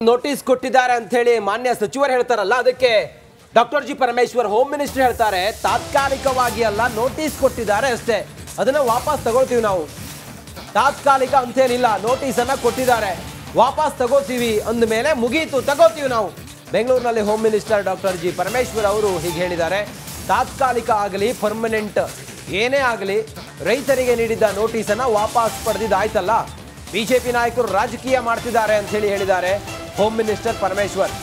notice ಕೊಟ್ಟಿದ್ದಾರೆ ಅಂತ ಹೇಳಿ ಮಾನ್ಯ ಸಚಿವರು ಹೇಳ್ತಾರಲ್ಲ ಅದಕ್ಕೆ doctor G Parameshwar home minister ಹೇಳ್ತಾರೆ ತಾತ್ಕಾಲಿಕವಾಗಿ ಅಲ್ಲ ನೋಟಿಸ್ ಕೊಟ್ಟಿದ್ದಾರೆ ಅಷ್ಟೇ ಅದನ್ನ ವಾಪಸ್ ತಗೊಳ್ತೀವಿ ನಾವು ತಾತ್ಕಾಲಿಕ ಅಂತೇನಿಲ್ಲ ನೋಟಿಸ್ ಅನ್ನ ಕೊಟ್ಟಿದ್ದಾರೆ ವಾಪಸ್ ತಗೋತೀವಿ ಅಂದ ಮೇಲೆ ಮುಗೀತು ತಗೋತೀವಿ ನಾವು ಬೆಂಗಳೂರಿನಲ್ಲಿ home minister doctor G Parameshwar ಅವರು ಹೀಗೆ ಹೇಳಿದ್ದಾರೆ ತಾತ್ಕಾಲಿಕ ಆಗಲಿ ಪರ್ಮನೆಂಟ್ ಏನೇ ಆಗಲಿ ರೈತರಿಗೆ ನೀಡಿದ್ದ ನೋಟಿಸನ್ನು ವಾಪಸ್ ಪಡೆದಿದ್ದಾಯ್ತಲ್ಲ ಬಿಜೆಪಿ ನಾಯಕರು ರಾಜಕೀಯ ಮಾಡ್ತಿದ್ದಾರೆ ಅಂತ ಹೇಳಿ ಹೇಳಿದ್ದಾರೆ ಹೋಮ್ ಮಿನಿಸ್ಟರ್ ಪರಮೇಶ್ವರ್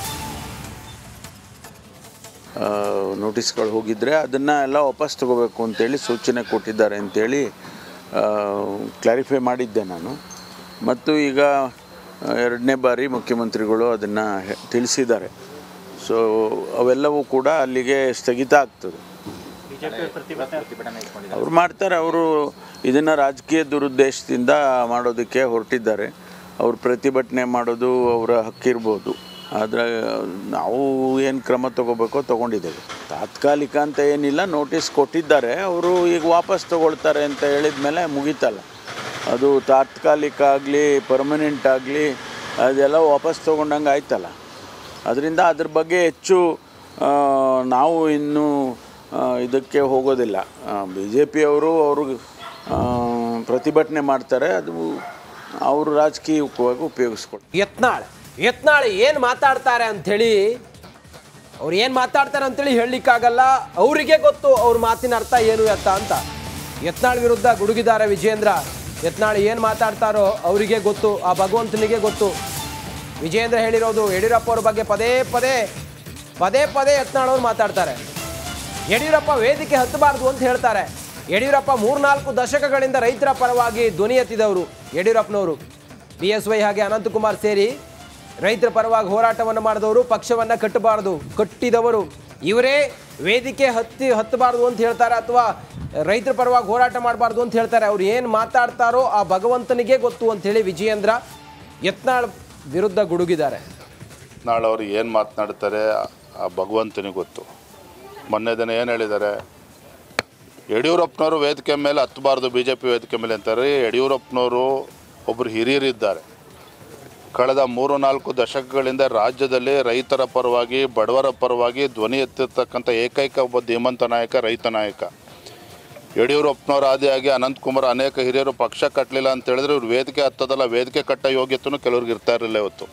ಆ, ನೋಟಿಸ್ಗಳು ಹೋಗಿದ್ದರೆ ಅದನ್ನು ಎಲ್ಲ ವಾಪಸ್ ತಗೋಬೇಕು ಅಂತೇಳಿ ಸೂಚನೆ ಕೊಟ್ಟಿದ್ದಾರೆ ಅಂತೇಳಿ ಕ್ಲಾರಿಫೈ ಮಾಡಿದ್ದೆ ನಾನು ಮತ್ತು ಈಗ ಆ, ಎರಡನೇ ಬಾರಿ ಮುಖ್ಯಮಂತ್ರಿಗಳು ಅದನ್ನು ತಿಳಿಸಿದ್ದಾರೆ ಸೊ ಅವೆಲ್ಲವೂ ಕೂಡ ಅಲ್ಲಿಗೆ ಸ್ಥಗಿತ ಆಗ್ತದೆ ಅವ್ರು ಮಾಡ್ತಾರೆ ಅವರು ಇದನ್ನು ರಾಜಕೀಯ ದುರುದ್ದೇಶದಿಂದ ಮಾಡೋದಕ್ಕೆ ಹೊರಟಿದ್ದಾರೆ ಅವ್ರು ಪ್ರತಿಭಟನೆ ಮಾಡೋದು ಅವರ ಹಕ್ಕಿರ್ಬೋದು ಆದರೆ ನಾವು ಏನು ಕ್ರಮ ತಗೋಬೇಕೋ ತಗೊಂಡಿದ್ದೇವೆ ತಾತ್ಕಾಲಿಕ ಅಂತ ಏನಿಲ್ಲ ನೋಟಿಸ್ ಕೊಟ್ಟಿದ್ದಾರೆ ಅವರು ಈಗ ವಾಪಸ್ ತಗೊಳ್ತಾರೆ ಅಂತ ಹೇಳಿದ ಮೇಲೆ ಮುಗೀತಲ್ಲ ಅದು ತಾತ್ಕಾಲಿಕ ಆಗಲಿ ಪರ್ಮನೆಂಟ್ ಆಗಲಿ ಅದೆಲ್ಲ ವಾಪಸ್ ತೊಗೊಂಡಂಗೆ ಆಯ್ತಲ್ಲ ಅದರಿಂದ ಅದ್ರ ಬಗ್ಗೆ ಹೆಚ್ಚು ಆ, ನಾವು ಇನ್ನೂ ಆ, ಇದಕ್ಕೆ ಹೋಗೋದಿಲ್ಲ ಬಿ ಜೆ ಪಿಯವರು ಅವರು ಪ್ರತಿಭಟನೆ ಮಾಡ್ತಾರೆ ಅದು ಅವರು ರಾಜಕೀಯವಾಗಿ ಉಪಯೋಗಿಸ್ಕೊಳ್ತಾರೆ ಯತ್ನಾಳ್ ಯತ್ನಾಳ್ ಏನು ಮಾತಾಡ್ತಾರೆ ಅಂಥೇಳಿ ಅವ್ರು ಏನು ಮಾತಾಡ್ತಾರೆ ಅಂತೇಳಿ ಹೇಳಲಿಕ್ಕಾಗಲ್ಲ ಅವರಿಗೆ ಗೊತ್ತು ಅವ್ರ ಮಾತಿನ ಅರ್ಥ ಏನು ಎತ್ತ ಅಂತ ಯತ್ನಾಳ್ ವಿರುದ್ಧ ಗುಡುಗಿದ್ದಾರೆ ವಿಜೇಂದ್ರ ಯತ್ನಾಳ್ ಏನು ಮಾತಾಡ್ತಾರೋ ಅವರಿಗೆ ಗೊತ್ತು ಆ ಭಗವಂತನಿಗೆ ಗೊತ್ತು ವಿಜೇಂದ್ರ ಹೇಳಿರೋದು ಯಡಿಯೂರಪ್ಪ ಅವ್ರ ಬಗ್ಗೆ ಪದೇ ಪದೇ ಪದೇ ಪದೇ ಯತ್ನಾಳ್ ಅವ್ರು ಮಾತಾಡ್ತಾರೆ ಯಡಿಯೂರಪ್ಪ ವೇದಿಕೆ ಹತ್ತಬಾರ್ದು ಅಂತ ಹೇಳ್ತಾರೆ ಯಡಿಯೂರಪ್ಪ ಮೂರ್ನಾಲ್ಕು ದಶಕಗಳಿಂದ ರೈತರ ಪರವಾಗಿ ಧ್ವನಿ ಎತ್ತಿದವರು ಯಡಿಯೂರಪ್ಪನವರು ಬಿ ಎಸ್ ವೈ ಹಾಗೆ ಅನಂತಕುಮಾರ್ ಸೇರಿ ರೈತರ ಪರವಾಗಿ ಹೋರಾಟವನ್ನು ಮಾಡಿದವರು ಪಕ್ಷವನ್ನು ಕಟ್ಟಬಾರದು ಕಟ್ಟಿದವರು ಇವರೇ ವೇದಿಕೆ ಹತ್ತಿ ಹತ್ತಬಾರ್ದು ಅಂತ ಹೇಳ್ತಾರೆ ಅಥವಾ ರೈತರ ಪರವಾಗಿ ಹೋರಾಟ ಮಾಡಬಾರ್ದು ಅಂತ ಹೇಳ್ತಾರೆ ಅವ್ರು ಏನು ಮಾತಾಡ್ತಾರೋ ಆ ಭಗವಂತನಿಗೆ ಗೊತ್ತು ಅಂತೇಳಿ ವಿಜಯೇಂದ್ರ ಯತ್ನಾಳ್ ವಿರುದ್ಧ ಗುಡುಗಿದ್ದಾರೆ ನಾಳೆ ಅವ್ರು ಏನು ಮಾತನಾಡ್ತಾರೆ ಆ ಭಗವಂತನಿಗೆ ಗೊತ್ತು ಮೊನ್ನೆ ದಿನ ಏನು ಹೇಳಿದ್ದಾರೆ ಯಡಿಯೂರಪ್ಪನವರು ವೇದಿಕೆ ಮೇಲೆ ಹತ್ತಬಾರ್ದು ಬಿ ಜೆ ಪಿ ವೇದಿಕೆ ಮೇಲೆ ಅಂತಾರೆ ಯಡಿಯೂರಪ್ಪನವರು ಒಬ್ಬರು ಹಿರಿಯರಿದ್ದಾರೆ ಕಳೆದ ಮೂರು ನಾಲ್ಕು ದಶಕಗಳಿಂದ ರಾಜ್ಯದಲ್ಲಿ ರೈತರ ಪರವಾಗಿ ಬಡವರ ಪರವಾಗಿ ಧ್ವನಿ ಎತ್ತಿರ್ತಕ್ಕಂಥ ಏಕೈಕ ಒಬ್ಬ ಧೀಮಂತ ನಾಯಕ ರೈತ ನಾಯಕ ಯಡಿಯೂರಪ್ಪನವರ ಆದಿಯಾಗಿ ಅನಂತಕುಮಾರ್ ಅನೇಕ ಹಿರಿಯರು ಪಕ್ಷ ಕಟ್ಟಲಿಲ್ಲ ಅಂತ ಹೇಳಿದ್ರೆ ಇವ್ರು ವೇದಿಕೆ ಹತ್ತದಲ್ಲ ವೇದಿಕೆ ಕಟ್ಟ ಯೋಗ್ಯತೆಯೂ ಕೆಲವ್ರಿಗೆ ಇರ್ತಾ ಇರಲಿಲ್ಲ ಇವತ್ತು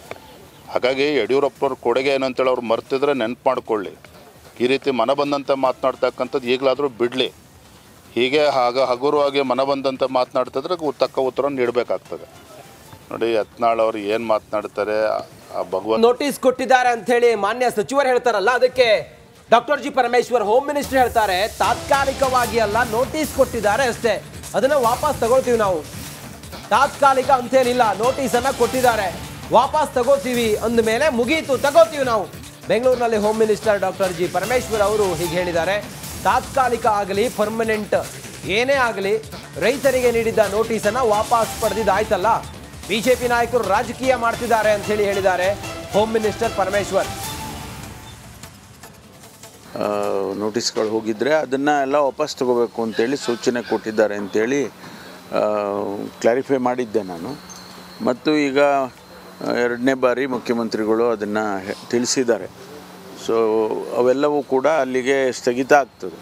ಹಾಗಾಗಿ ಯಡಿಯೂರಪ್ಪನವ್ರ ಕೊಡುಗೆ ಏನು ಅಂತೇಳಿ ಅವ್ರು ಮರ್ತಿದ್ರೆ ನೆನ್ಪು ಮಾಡ್ಕೊಳ್ಳಿ ಈ ರೀತಿ ಮನ ಬಂದಂತೆ ಮಾತನಾಡ್ತಕ್ಕಂಥದ್ದು ಈಗಲಾದರೂ ಬಿಡಲಿ ಹೀಗೆ ಆಗ ಹಗುರವಾಗಿ ಮನ ಬಂದಂತೆ ಮಾತನಾಡ್ತಿದ್ರೆ ಉ- ತಕ್ಕ ಉತ್ತರ ನೀಡಬೇಕಾಗ್ತದೆ ನೋಡಿ ಯತ್ನಾಳ್ ಅವ್ರು ಏನು ಮಾತನಾಡ್ತಾರೆ ಆ- ಆ ಭಗವಂತ ನೋಟಿಸ್ ಕೊಟ್ಟಿದ್ದಾರೆ ಅಂತ ಹೇಳಿ ಮಾನ್ಯ ಸಚಿವರು ಹೇಳ್ತಾರಲ್ಲ ಅದಕ್ಕೆ doctor G Parameshwar home minister ಹೇಳ್ತಾರೆ ತಾತ್ಕಾಲಿಕವಾಗಿ ಅಲ್ಲ ನೋಟಿಸ್ ಕೊಟ್ಟಿದ್ದಾರೆ ಅಷ್ಟೇ ಅದನ್ನ ವಾಪಸ್ ತಗೊಳ್ತೀವಿ ನಾವು ತಾತ್ಕಾಲಿಕ ಅಂತೇನಿಲ್ಲ ನೋಟಿಸ್ ಅನ್ನ ಕೊಟ್ಟಿದ್ದಾರೆ ವಾಪಸ್ ತಗೋತೀವಿ ಅಂದ ಮೇಲೆ ಮುಗೀತು ತಗೋತೀವಿ ನಾವು ಬೆಂಗಳೂರಿನಲ್ಲಿ home minister doctor G Parameshwar ಅವರು ಹೀಗೆ ಹೇಳಿದ್ದಾರೆ ತಾತ್ಕಾಲಿಕ ಆಗಲಿ ಪರ್ಮನೆಂಟ್ ಏನೇ ಆಗಲಿ ರೈತರಿಗೆ ನೀಡಿದ್ದ ನೋಟಿಸನ್ನು ವಾಪಸ್ ಪಡೆದಿದ್ದಾಯ್ತಲ್ಲ ಬಿಜೆಪಿ ನಾಯಕರು ರಾಜಕೀಯ ಮಾಡ್ತಿದ್ದಾರೆ ಅಂತ ಹೇಳಿ ಹೇಳಿದ್ದಾರೆ ಹೋಮ್ ಮಿನಿಸ್ಟರ್ ಪರಮೇಶ್ವರ್ ಆ, ನೋಟಿಸ್ಗಳು ಹೋಗಿದ್ದರೆ ಅದನ್ನು ಎಲ್ಲ ವಾಪಸ್ ತಗೋಬೇಕು ಅಂತೇಳಿ ಸೂಚನೆ ಕೊಟ್ಟಿದ್ದಾರೆ ಅಂತೇಳಿ ಕ್ಲಾರಿಫೈ ಮಾಡಿದ್ದೆ ನಾನು ಮತ್ತು ಈಗ ಆ, ಎರಡನೇ ಬಾರಿ ಮುಖ್ಯಮಂತ್ರಿಗಳು ಅದನ್ನು ತಿಳಿಸಿದ್ದಾರೆ ಸೊ ಅವೆಲ್ಲವೂ ಕೂಡ ಅಲ್ಲಿಗೆ ಸ್ಥಗಿತ ಆಗ್ತದೆ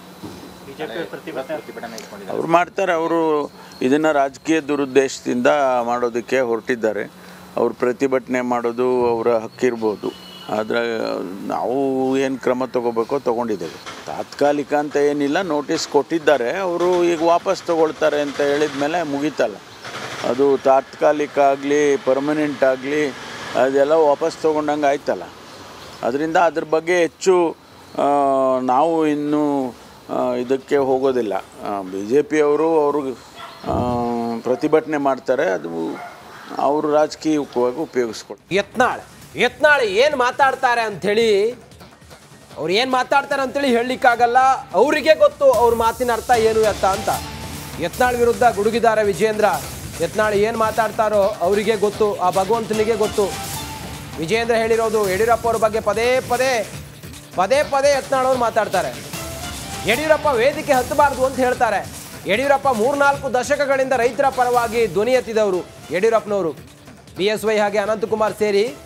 ಅವ್ರು ಮಾಡ್ತಾರೆ ಅವರು ಇದನ್ನು ರಾಜಕೀಯ ದುರುದ್ದೇಶದಿಂದ ಮಾಡೋದಕ್ಕೆ ಹೊರಟಿದ್ದಾರೆ ಅವ್ರು ಪ್ರತಿಭಟನೆ ಮಾಡೋದು ಅವರ ಹಕ್ಕಿರ್ಬೋದು ಆದರೆ ನಾವು ಏನು ಕ್ರಮ ತಗೋಬೇಕೋ ತಗೊಂಡಿದ್ದೇವೆ ತಾತ್ಕಾಲಿಕ ಅಂತ ಏನಿಲ್ಲ ನೋಟಿಸ್ ಕೊಟ್ಟಿದ್ದಾರೆ ಅವರು ಈಗ ವಾಪಸ್ ತಗೊಳ್ತಾರೆ ಅಂತ ಹೇಳಿದ ಮೇಲೆ ಮುಗೀತಲ್ಲ ಅದು ತಾತ್ಕಾಲಿಕ ಆಗಲಿ ಪರ್ಮನೆಂಟ್ ಆಗಲಿ ಅದೆಲ್ಲ ವಾಪಸ್ ತೊಗೊಂಡಂಗೆ ಆಯ್ತಲ್ಲ ಅದರಿಂದ ಅದ್ರ ಬಗ್ಗೆ ಹೆಚ್ಚು ಆ, ನಾವು ಇನ್ನೂ ಆ, ಇದಕ್ಕೆ ಹೋಗೋದಿಲ್ಲ ಬಿ ಜೆ ಪಿಯವರು ಅವರು ಪ್ರತಿಭಟನೆ ಮಾಡ್ತಾರೆ ಅದು ಅವರು ರಾಜಕೀಯವಾಗಿ ಉಪಯೋಗಿಸ್ಕೊಳ್ತಾರೆ ಯತ್ನಾಳ್ ಯತ್ನಾಳ್ ಏನು ಮಾತಾಡ್ತಾರೆ ಅಂಥೇಳಿ ಅವ್ರು ಏನು ಮಾತಾಡ್ತಾರೆ ಅಂತೇಳಿ ಹೇಳಲಿಕ್ಕಾಗಲ್ಲ ಅವರಿಗೆ ಗೊತ್ತು ಅವ್ರ ಮಾತಿನ ಅರ್ಥ ಏನು ಎತ್ತ ಅಂತ ಯತ್ನಾಳ್ ವಿರುದ್ಧ ಗುಡುಗಿದ್ದಾರೆ ವಿಜೇಂದ್ರ ಯತ್ನಾಳ್ ಏನು ಮಾತಾಡ್ತಾರೋ ಅವರಿಗೆ ಗೊತ್ತು ಆ ಭಗವಂತನಿಗೆ ಗೊತ್ತು ವಿಜೇಂದ್ರ ಹೇಳಿರೋದು ಯಡಿಯೂರಪ್ಪ ಅವ್ರ ಬಗ್ಗೆ ಪದೇ ಪದೇ ಪದೇ ಪದೇ ಯತ್ನಾಳ್ ಅವ್ರು ಮಾತಾಡ್ತಾರೆ ಯಡಿಯೂರಪ್ಪ ವೇದಿಕೆ ಹತ್ತಬಾರ್ದು ಅಂತ ಹೇಳ್ತಾರೆ ಯಡಿಯೂರಪ್ಪ ಮೂರ್ನಾಲ್ಕು ದಶಕಗಳಿಂದ ರೈತರ ಪರವಾಗಿ ಧ್ವನಿ ಎತ್ತಿದವರು ಯಡಿಯೂರಪ್ಪನವರು ಬಿ ಎಸ್ ವೈ ಹಾಗೆ ಅನಂತಕುಮಾರ್ ಸೇರಿ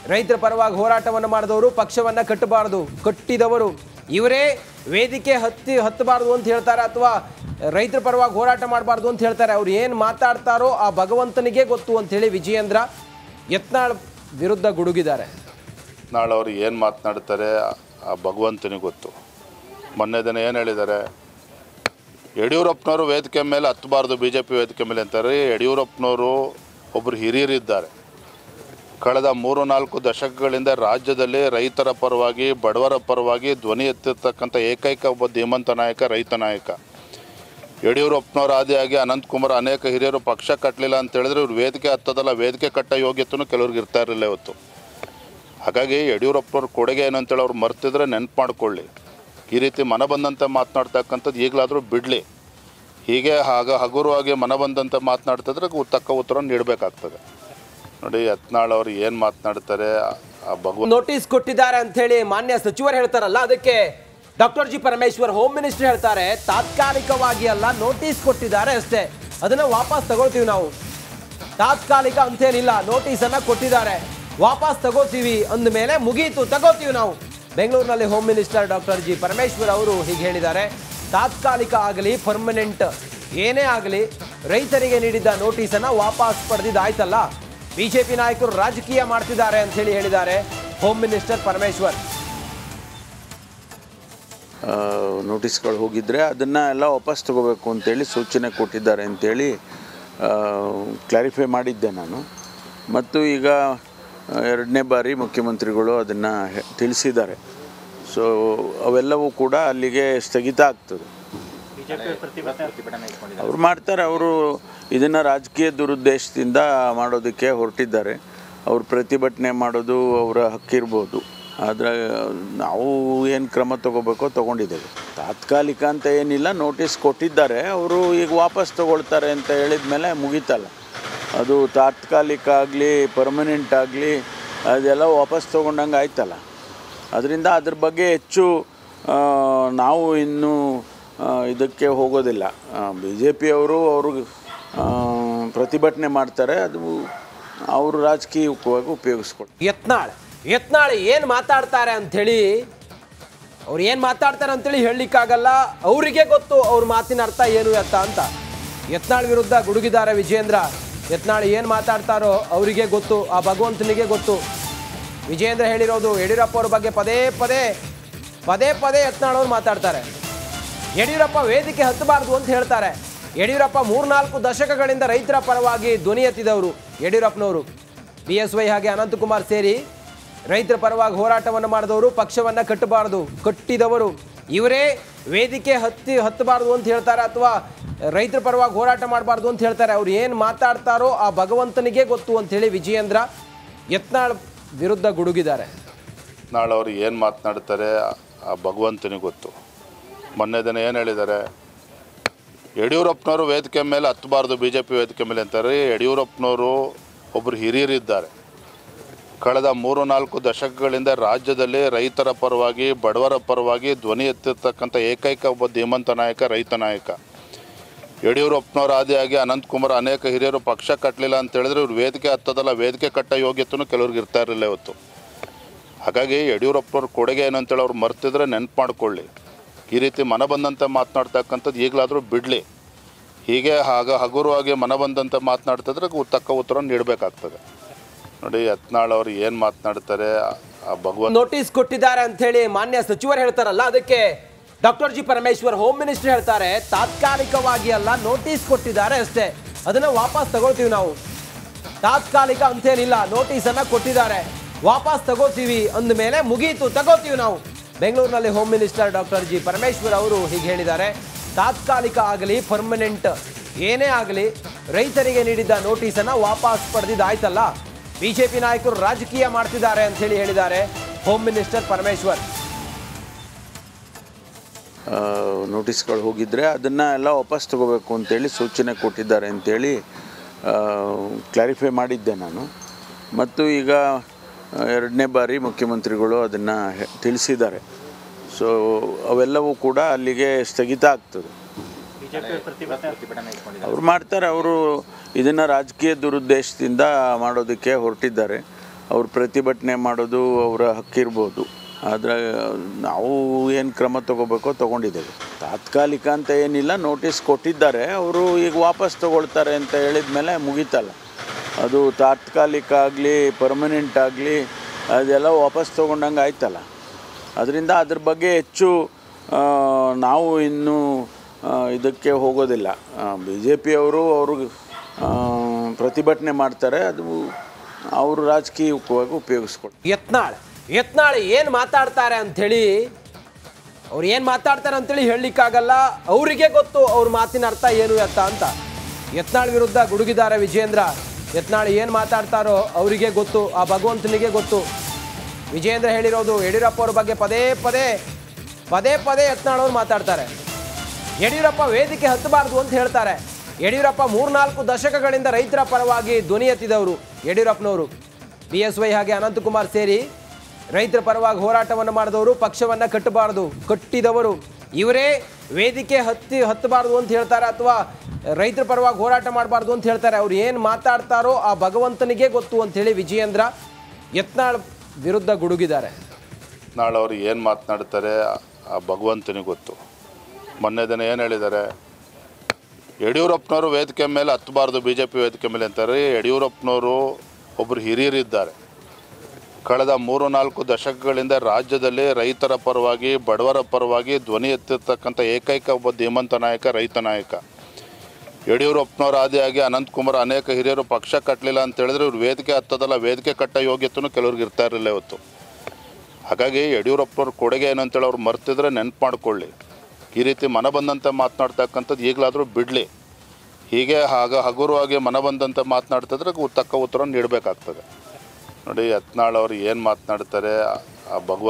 ರೈತರ ಪರವಾಗಿ ಹೋರಾಟವನ್ನು ಮಾಡಿದವರು ಪಕ್ಷವನ್ನ ಕಟ್ಟಬಾರದು ಕಟ್ಟಿದವರು ಇವರೇ ವೇದಿಕೆ ಹತ್ತಿ ಹತ್ತಬಾರದು ಅಂತ ಹೇಳ್ತಾರೆ ಅಥವಾ ರೈತರ ಪರವಾಗಿ ಹೋರಾಟ ಮಾಡಬಾರ್ದು ಅಂತ ಹೇಳ್ತಾರೆ ಅವ್ರು ಏನು ಮಾತಾಡ್ತಾರೋ ಆ ಭಗವಂತನಿಗೆ ಗೊತ್ತು ಅಂತ ಹೇಳಿ ವಿಜಯೇಂದ್ರ ಯತ್ನಾಳ್ ವಿರುದ್ಧ ಗುಡುಗಿದ್ದಾರೆ ನಾಳೆ ಅವ್ರು ಏನು ಮಾತನಾಡ್ತಾರೆ ಆ ಭಗವಂತನಿಗೆ ಗೊತ್ತು ಮೊನ್ನೆ ದಿನ ಏನು ಹೇಳಿದ್ದಾರೆ ಯಡಿಯೂರಪ್ಪನವರು ವೇದಿಕೆ ಮೇಲೆ ಹತ್ತಬಾರ್ದು ಬಿ ಜೆ ಪಿ ವೇದಿಕೆ ಮೇಲೆ ಅಂತಾರೆ ಯಡಿಯೂರಪ್ಪನವರು ಒಬ್ಬರು ಹಿರಿಯರಿದ್ದಾರೆ ಕಳೆದ ಮೂರು ನಾಲ್ಕು ದಶಕಗಳಿಂದ ರಾಜ್ಯದಲ್ಲಿ ರೈತರ ಪರವಾಗಿ ಬಡವರ ಪರವಾಗಿ ಧ್ವನಿ ಎತ್ತಿರ್ತಕ್ಕಂಥ ಏಕೈಕ ಒಬ್ಬ ಧೀಮಂತ ನಾಯಕ ರೈತ ನಾಯಕ ಯಡಿಯೂರಪ್ಪನವರ ಆದಿಯಾಗಿ ಅನಂತಕುಮಾರ್ ಅನೇಕ ಹಿರಿಯರು ಪಕ್ಷ ಕಟ್ಟಲಿಲ್ಲ ಅಂತ ಹೇಳಿದ್ರೆ ಇವ್ರು ವೇದಿಕೆ ಹತ್ತದಲ್ಲ ವೇದಿಕೆ ಕಟ್ಟ ಯೋಗ್ಯತೆಯೂ ಕೆಲವ್ರಿಗೆ ಇರ್ತಾ ಇರಲಿಲ್ಲ ಇವತ್ತು ಹಾಗಾಗಿ ಯಡಿಯೂರಪ್ಪನವ್ರ ಕೊಡುಗೆ ಏನಂತೇಳಿ ಅವ್ರು ಮರ್ತಿದ್ರೆ ನೆನ್ಪು ಮಾಡ್ಕೊಳ್ಳಿ ಈ ರೀತಿ ಮನ ಬಂದಂತೆ ಮಾತನಾಡ್ತಕ್ಕಂಥದ್ದು ಈಗಲಾದರೂ ಬಿಡಲಿ ಹೀಗೆ ಆಗ ಹಗುರವಾಗಿ ಮನ ಬಂದಂತೆ ಮಾತನಾಡ್ತಿದ್ರೆ ಉ- ತಕ್ಕ ಉತ್ತರ ನೀಡಬೇಕಾಗ್ತದೆ ನೋಡಿ ಯತ್ನಾಳ್ ಅವರು ಏನು ಮಾತನಾಡ್ತಾರೆ ಆ- ಆ ಭಗವಂತ ನೋಟಿಸ್ ಕೊಟ್ಟಿದ್ದಾರೆ ಅಂತ ಹೇಳಿ ಮಾನ್ಯ ಸಚಿವರು ಹೇಳ್ತಾರಲ್ಲ ಅದಕ್ಕೆ doctor G Parameshwar home minister ಹೇಳ್ತಾರೆ ತಾತ್ಕಾಲಿಕವಾಗಿ ಅಲ್ಲ ನೋಟಿಸ್ ಕೊಟ್ಟಿದ್ದಾರೆ ಅಷ್ಟೇ ಅದನ್ನ ವಾಪಸ್ ತಗೊಳ್ತೀವಿ ನಾವು ತಾತ್ಕಾಲಿಕ ಅಂತೇನಿಲ್ಲ ನೋಟಿಸ್ ಅನ್ನ ಕೊಟ್ಟಿದ್ದಾರೆ ವಾಪಸ್ ತಗೋತೀವಿ ಅಂದ ಮೇಲೆ ಮುಗೀತು ತಗೋತೀವಿ ನಾವು ಬೆಂಗಳೂರಿನಲ್ಲಿ home minister doctor G Parameshwar ಅವರು ಹೀಗೆ ಹೇಳಿದ್ದಾರೆ ತಾತ್ಕಾಲಿಕ ಆಗಲಿ ಪರ್ಮನೆಂಟ್ ಏನೇ ಆಗಲಿ ರೈತರಿಗೆ ನೀಡಿದ್ದ ನೋಟಿಸನ್ನು ವಾಪಸ್ ಪಡೆದಿದ್ದಾಯ್ತಲ್ಲ ಬಿಜೆಪಿ ನಾಯಕರು ರಾಜಕೀಯ ಮಾಡ್ತಿದ್ದಾರೆ ಅಂತ ಹೇಳಿ ಹೇಳಿದ್ದಾರೆ ಹೋಮ್ ಮಿನಿಸ್ಟರ್ ಪರಮೇಶ್ವರ್ ಆ, ನೋಟಿಸ್ಗಳು ಹೋಗಿದ್ರೆ ಅದನ್ನು ಎಲ್ಲ ವಾಪಸ್ ತಗೋಬೇಕು ಅಂತೇಳಿ ಸೂಚನೆ ಕೊಟ್ಟಿದ್ದಾರೆ ಅಂತೇಳಿ ಕ್ಲಾರಿಫೈ ಮಾಡಿದ್ದೆ ನಾನು ಮತ್ತು ಈಗ ಆ, ಎರಡನೇ ಬಾರಿ ಮುಖ್ಯಮಂತ್ರಿಗಳು ಅದನ್ನು ತಿಳಿಸಿದ್ದಾರೆ ಸೊ ಅವೆಲ್ಲವೂ ಕೂಡ ಅಲ್ಲಿಗೆ ಸ್ಥಗಿತ ಆಗ್ತದೆ ಅವ್ರು ಮಾಡ್ತಾರೆ ಅವರು ಇದನ್ನು ರಾಜಕೀಯ ದುರುದ್ದೇಶದಿಂದ ಮಾಡೋದಕ್ಕೆ ಹೊರಟಿದ್ದಾರೆ ಅವ್ರು ಪ್ರತಿಭಟನೆ ಮಾಡೋದು ಅವರ ಹಕ್ಕಿರ್ಬೋದು ಆದರೆ ನಾವು ಏನು ಕ್ರಮ ತಗೋಬೇಕೋ ತೊಗೊಂಡಿದ್ದೇವೆ ತಾತ್ಕಾಲಿಕ ಅಂತ ಏನಿಲ್ಲ ನೋಟಿಸ್ ಕೊಟ್ಟಿದ್ದಾರೆ ಅವರು ಈಗ ವಾಪಸ್ ತಗೊಳ್ತಾರೆ ಅಂತ ಹೇಳಿದ ಮೇಲೆ ಮುಗೀತಲ್ಲ ಅದು ತಾತ್ಕಾಲಿಕ ಆಗಲಿ ಪರ್ಮನೆಂಟ್ ಆಗಲಿ ಅದೆಲ್ಲ ವಾಪಸ್ ತೊಗೊಂಡಂಗೆ ಆಯ್ತಲ್ಲ ಅದರಿಂದ ಅದ್ರ ಬಗ್ಗೆ ಹೆಚ್ಚು ಆ, ನಾವು ಇನ್ನೂ ಆ, ಇದಕ್ಕೆ ಹೋಗೋದಿಲ್ಲ ಬಿ ಜೆ ಪಿಯವರು ಅವರು ಆ, ಪ್ರತಿಭಟನೆ ಮಾಡ್ತಾರೆ ಅದು ಅವರು ರಾಜಕೀಯವಾಗಿ ಉಪಯೋಗಿಸ್ಕೊಳ್ತಾರೆ ಯತ್ನಾಳ್ ಯತ್ನಾಳ್ ಏನು ಮಾತಾಡ್ತಾರೆ ಅಂಥೇಳಿ ಅವ್ರು ಏನು ಮಾತಾಡ್ತಾರೆ ಅಂತೇಳಿ ಹೇಳಲಿಕ್ಕಾಗಲ್ಲ ಅವರಿಗೆ ಗೊತ್ತು ಅವ್ರ ಮಾತಿನ ಅರ್ಥ ಏನು ಎತ್ತ ಅಂತ ಯತ್ನಾಳ್ ವಿರುದ್ಧ ಗುಡುಗಿದ್ದಾರೆ ವಿಜೇಂದ್ರ ಯತ್ನಾಳ್ ಏನು ಮಾತಾಡ್ತಾರೋ ಅವರಿಗೆ ಗೊತ್ತು ಆ ಭಗವಂತನಿಗೆ ಗೊತ್ತು ವಿಜೇಂದ್ರ ಹೇಳಿರೋದು ಯಡಿಯೂರಪ್ಪ ಅವ್ರ ಬಗ್ಗೆ ಪದೇ ಪದೇ ಪದೇ ಪದೇ ಯತ್ನಾಳ್ ಅವ್ರು ಮಾತಾಡ್ತಾರೆ ಯಡಿಯೂರಪ್ಪ ವೇದಿಕೆ ಹತ್ತಬಾರ್ದು ಅಂತ ಹೇಳ್ತಾರೆ ಯಡಿಯೂರಪ್ಪ ಮೂರ್ನಾಲ್ಕು ದಶಕಗಳಿಂದ ರೈತರ ಪರವಾಗಿ ಧ್ವನಿ ಎತ್ತಿದವರು ಯಡಿಯೂರಪ್ಪನವರು ಬಿ ಎಸ್ ವೈ ಹಾಗೆ ಅನಂತಕುಮಾರ್ ಸೇರಿ ರೈತರ ಪರವಾಗಿ ಹೋರಾಟವನ್ನು ಮಾಡಿದವರು ಪಕ್ಷವನ್ನ ಕಟ್ಟಬಾರದು ಕಟ್ಟಿದವರು ಇವರೇ ವೇದಿಕೆ ಹತ್ತಿ ಹತ್ತಬಾರ್ದು ಅಂತ ಹೇಳ್ತಾರೆ ಅಥವಾ ರೈತರ ಪರವಾಗಿ ಹೋರಾಟ ಮಾಡಬಾರ್ದು ಅಂತ ಹೇಳ್ತಾರೆ ಅವ್ರು ಏನು ಮಾತಾಡ್ತಾರೋ ಆ ಭಗವಂತನಿಗೆ ಗೊತ್ತು ಅಂತ ಹೇಳಿ ವಿಜಯೇಂದ್ರ ಯತ್ನಾಳ್ ವಿರುದ್ಧ ಗುಡುಗಿದ್ದಾರೆ ನಾಳೆ ಅವ್ರು ಏನು ಮಾತನಾಡ್ತಾರೆ ಆ- ಆ ಭಗವಂತನಿಗೆ ಗೊತ್ತು ಮೊನ್ನೆ ದಿನ ಏನು ಹೇಳಿದ್ದಾರೆ ಯಡಿಯೂರಪ್ಪನವರು ವೇದಿಕೆ ಮೇಲೆ ಹತ್ತಬಾರ್ದು ಬಿ ಜೆ ಪಿ ವೇದಿಕೆ ಮೇಲೆ ಅಂತಾರೆ ಯಡಿಯೂರಪ್ಪನವರು ಒಬ್ಬರು ಹಿರಿಯರಿದ್ದಾರೆ ಕಳೆದ ಮೂರು ನಾಲ್ಕು ದಶಕಗಳಿಂದ ರಾಜ್ಯದಲ್ಲಿ ರೈತರ ಪರವಾಗಿ ಬಡವರ ಪರವಾಗಿ ಧ್ವನಿ ಎತ್ತಿರ್ತಕ್ಕಂಥ ಏಕೈಕ ಒಬ್ಬ ಧೀಮಂತ ನಾಯಕ ರೈತ ನಾಯಕ ಯಡಿಯೂರಪ್ಪನವರ ಆದಿಯಾಗಿ ಅನಂತಕುಮಾರ್ ಅನೇಕ ಹಿರಿಯರು ಪಕ್ಷ ಕಟ್ಟಲಿಲ್ಲ ಅಂತ ಹೇಳಿದ್ರೆ ಇವ್ರು ವೇದಿಕೆ ಹತ್ತದಲ್ಲ ವೇದಿಕೆ ಕಟ್ಟ ಯೋಗ್ಯತೆಯೂ ಕೆಲವ್ರಿಗೆ ಇರ್ತಾ ಇರಲಿಲ್ಲ ಇವತ್ತು ಹಾಗಾಗಿ ಯಡಿಯೂರಪ್ಪನವ್ರ ಕೊಡುಗೆ ಏನಂತೇಳಿ ಅವ್ರು ಮರ್ತಿದ್ರೆ ನೆನ್ಪು ಮಾಡ್ಕೊಳ್ಳಿ ಈ ರೀತಿ ಮನ ಬಂದಂತೆ ಮಾತನಾಡ್ತಕ್ಕಂಥದ್ದು ಈಗಲಾದರೂ ಬಿಡಲಿ ಹೀಗೆ ಆಗ ಹಗುರವಾಗಿ ಮನ ಬಂದಂತೆ ಮಾತನಾಡ್ತಿದ್ರೆ ಉ- ತಕ್ಕ ಉತ್ತರ ನೀಡಬೇಕಾಗ್ತದೆ ನೋಡಿ ಯತ್ನಾಳ್ ಅವರು ಏನು ಮಾತನಾಡ್ತಾರೆ ಆ- ಆ ಭಗವಂತ ನೋಟಿಸ್ ಕೊಟ್ಟಿದ್ದಾರೆ ಅಂತ ಹೇಳಿ ಮಾನ್ಯ ಸಚಿವರು ಹೇಳ್ತಾರಲ್ಲ ಅದಕ್ಕೆ doctor G Parameshwar home minister ಹೇಳ್ತಾರೆ ತಾತ್ಕಾಲಿಕವಾಗಿ ಅಲ್ಲ ನೋಟಿಸ್ ಕೊಟ್ಟಿದ್ದಾರೆ ಅಷ್ಟೇ ಅದನ್ನ ವಾಪಸ್ ತಗೊಳ್ತೀವಿ ನಾವು ತಾತ್ಕಾಲಿಕ ಅಂತೇನಿಲ್ಲ ನೋಟಿಸ್ ಅನ್ನ ಕೊಟ್ಟಿದ್ದಾರೆ ವಾಪಸ್ ತಗೋತೀವಿ ಅಂದ ಮೇಲೆ ಮುಗೀತು ತಗೋತೀವಿ ನಾವು ಬೆಂಗಳೂರಿನಲ್ಲಿ home minister doctor G Parameshwar ಅವರು ಹೀಗೆ ಹೇಳಿದ್ದಾರೆ ತಾತ್ಕಾಲಿಕ ಆಗಲಿ ಪರ್ಮನೆಂಟ್ ಏನೇ ಆಗಲಿ ರೈತರಿಗೆ ನೀಡಿದ್ದ ನೋಟಿಸನ್ನ ವಾಪಸ್ ಪಡೆದಿದ್ದಾಯ್ತಲ್ಲ ಬಿಜೆಪಿ ನಾಯಕರು ರಾಜಕೀಯ ಮಾಡ್ತಿದ್ದಾರೆ ಅಂತ ಹೇಳಿ ಹೇಳಿದ್ದಾರೆ ಹೋಮ್ ಮಿನಿಸ್ಟರ್ ಪರಮೇಶ್ವರ್ ಆ, ನೋಟಿಸ್ಗಳು ಹೋಗಿದ್ರೆ ಅದನ್ನು ಎಲ್ಲ ವಾಪಸ್ ತಗೋಬೇಕು ಅಂತೇಳಿ ಸೂಚನೆ ಕೊಟ್ಟಿದ್ದಾರೆ ಅಂತೇಳಿ ಕ್ಲಾರಿಫೈ ಮಾಡಿದ್ದೆ ನಾನು ಮತ್ತು ಈಗ ಆ, ಎರಡನೇ ಬಾರಿ ಮುಖ್ಯಮಂತ್ರಿಗಳು ಅದನ್ನು ತಿಳಿಸಿದ್ದಾರೆ ಸೊ ಅವೆಲ್ಲವೂ ಕೂಡ ಅಲ್ಲಿಗೆ ಸ್ಥಗಿತ ಆಗ್ತದೆ ಅವ್ರು ಮಾಡ್ತಾರೆ ಅವರು ಇದನ್ನು ರಾಜಕೀಯ ದುರುದ್ದೇಶದಿಂದ ಮಾಡೋದಕ್ಕೆ ಹೊರಟಿದ್ದಾರೆ ಅವ್ರು ಪ್ರತಿಭಟನೆ ಮಾಡೋದು ಅವರ ಹಕ್ಕಿರ್ಬೋದು ಆದರೆ ನಾವು ಏನು ಕ್ರಮ ತಗೋಬೇಕೋ ತೊಗೊಂಡಿದ್ದೇವೆ ತಾತ್ಕಾಲಿಕ ಅಂತ ಏನಿಲ್ಲ ನೋಟಿಸ್ ಕೊಟ್ಟಿದ್ದಾರೆ ಅವರು ಈಗ ವಾಪಸ್ ತಗೊಳ್ತಾರೆ ಅಂತ ಹೇಳಿದ ಮೇಲೆ ಮುಗೀತಲ್ಲ ಅದು ತಾತ್ಕಾಲಿಕ ಆಗಲಿ ಪರ್ಮನೆಂಟ್ ಆಗಲಿ ಅದೆಲ್ಲ ವಾಪಸ್ ತೊಗೊಂಡಂಗೆ ಆಯ್ತಲ್ಲ ಅದರಿಂದ ಅದ್ರ ಬಗ್ಗೆ ಹೆಚ್ಚು ಆ, ನಾವು ಇನ್ನೂ ಆ, ಇದಕ್ಕೆ ಹೋಗೋದಿಲ್ಲ ಬಿ ಜೆ ಪಿಯವರು ಅವರು ಆ, ಪ್ರತಿಭಟನೆ ಮಾಡ್ತಾರೆ ಅದು ಅವರು ರಾಜಕೀಯವಾಗಿ ಉಪಯೋಗಿಸ್ಕೊಳ್ತಾರೆ ಯತ್ನಾಳ್ ಯತ್ನಾಳ್ ಏನು ಮಾತಾಡ್ತಾರೆ ಅಂಥೇಳಿ ಅವ್ರು ಏನು ಮಾತಾಡ್ತಾರೆ ಅಂತೇಳಿ ಹೇಳಲಿಕ್ಕಾಗಲ್ಲ ಅವರಿಗೆ ಗೊತ್ತು ಅವ್ರ ಮಾತಿನ ಅರ್ಥ ಏನು ಎತ್ತ ಅಂತ ಯತ್ನಾಳ್ ವಿರುದ್ಧ ಗುಡುಗಿದ್ದಾರೆ ವಿಜೇಂದ್ರ ಯತ್ನಾಳ್ ಏನು ಮಾತಾಡ್ತಾರೋ ಅವರಿಗೆ ಗೊತ್ತು ಆ ಭಗವಂತನಿಗೆ ಗೊತ್ತು ವಿಜೇಂದ್ರ ಹೇಳಿರೋದು ಯಡಿಯೂರಪ್ಪ ಅವ್ರ ಬಗ್ಗೆ ಪದೇ ಪದೇ ಪದೇ ಪದೇ ಯತ್ನಾಳ್ ಅವ್ರು ಮಾತಾಡ್ತಾರೆ ಯಡಿಯೂರಪ್ಪ ವೇದಿಕೆ ಹತ್ತಬಾರ್ದು ಅಂತ ಹೇಳ್ತಾರೆ ಯಡಿಯೂರಪ್ಪ ಮೂರ್ನಾಲ್ಕು ದಶಕಗಳಿಂದ ರೈತರ ಪರವಾಗಿ ಧ್ವನಿ ಎತ್ತಿದವರು ಯಡಿಯೂರಪ್ಪನವರು ಬಿ ಎಸ್ ವೈ ಹಾಗೆ ಅನಂತಕುಮಾರ್ ಸೇರಿ ರೈತರ ಪರವಾಗಿ ಹೋರಾಟವನ್ನು ಮಾಡಿದವರು ಪಕ್ಷವನ್ನು ಕಟ್ಟಬಾರದು ಕಟ್ಟಿದವರು ಇವರೇ ವೇದಿಕೆ ಹತ್ತಿ ಹತ್ತಬಾರ್ದು ಅಂತ ಹೇಳ್ತಾರೆ ಅಥವಾ ರೈತರ ಪರವಾಗಿ ಹೋರಾಟ ಮಾಡಬಾರ್ದು ಅಂತ ಹೇಳ್ತಾರೆ ಅವ್ರು ಏನು ಮಾತಾಡ್ತಾರೋ ಆ ಭಗವಂತನಿಗೆ ಗೊತ್ತು ಅಂತೇಳಿ ವಿಜಯೇಂದ್ರ ಯತ್ನಾಳ್ ವಿರುದ್ಧ ಗುಡುಗಿದ್ದಾರೆ ನಾಳೆ ಅವ್ರು ಏನು ಮಾತನಾಡ್ತಾರೆ ಆ ಭಗವಂತನಿಗೆ ಗೊತ್ತು ಮೊನ್ನೆ ದಿನ ಏನು ಹೇಳಿದ್ದಾರೆ ಯಡಿಯೂರಪ್ಪನವರು ವೇದಿಕೆ ಮೇಲೆ ಹತ್ತಬಾರ್ದು ಬಿ ಜೆ ಪಿ ವೇದಿಕೆ ಮೇಲೆ ಅಂತಾರೆ ಯಡಿಯೂರಪ್ಪನವರು ಒಬ್ಬರು ಹಿರಿಯರಿದ್ದಾರೆ ಕಳೆದ ಮೂರು ನಾಲ್ಕು ದಶಕಗಳಿಂದ ರಾಜ್ಯದಲ್ಲಿ ರೈತರ ಪರವಾಗಿ ಬಡವರ ಪರವಾಗಿ ಧ್ವನಿ ಎತ್ತಿರ್ತಕ್ಕಂಥ ಏಕೈಕ ಒಬ್ಬ ಧೀಮಂತ ನಾಯಕ ರೈತ ನಾಯಕ ಯಡಿಯೂರಪ್ಪನವರ ಆದಿಯಾಗಿ ಅನಂತಕುಮಾರ್ ಅನೇಕ ಹಿರಿಯರು ಪಕ್ಷ ಕಟ್ಟಲಿಲ್ಲ ಅಂತ ಹೇಳಿದ್ರೆ ಇವ್ರು ವೇದಿಕೆ ಹತ್ತದಲ್ಲ ವೇದಿಕೆ ಕಟ್ಟ ಯೋಗ್ಯತೆಯೂ ಕೆಲವ್ರಿಗೆ ಇರ್ತಾ ಇರಲಿಲ್ಲ ಇವತ್ತು ಹಾಗಾಗಿ ಯಡಿಯೂರಪ್ಪನವ್ರ ಕೊಡುಗೆ ಏನು ಅಂತೇಳಿ ಅವ್ರು ಮರ್ತಿದ್ರೆ ನೆನ್ಪು ಮಾಡ್ಕೊಳ್ಳಿ ಈ ರೀತಿ ಮನ ಬಂದಂತೆ ಮಾತನಾಡ್ತಕ್ಕಂಥದ್ದು ಈಗಲಾದರೂ ಬಿಡಲಿ ಹೀಗೆ ಆಗ ಹಗುರವಾಗಿ ಮನ ಬಂದಂತೆ ಮಾತನಾಡ್ತಿದ್ರೆ ತಕ್ಕ ಉತ್ತರ ನೀಡಬೇಕಾಗ್ತದೆ ನೋಡಿ ಯತ್ನಾಳ್ ಅವ್ರು ಏನು ಮಾತನಾಡ್ತಾರೆ ಆ ಭಗವಂತ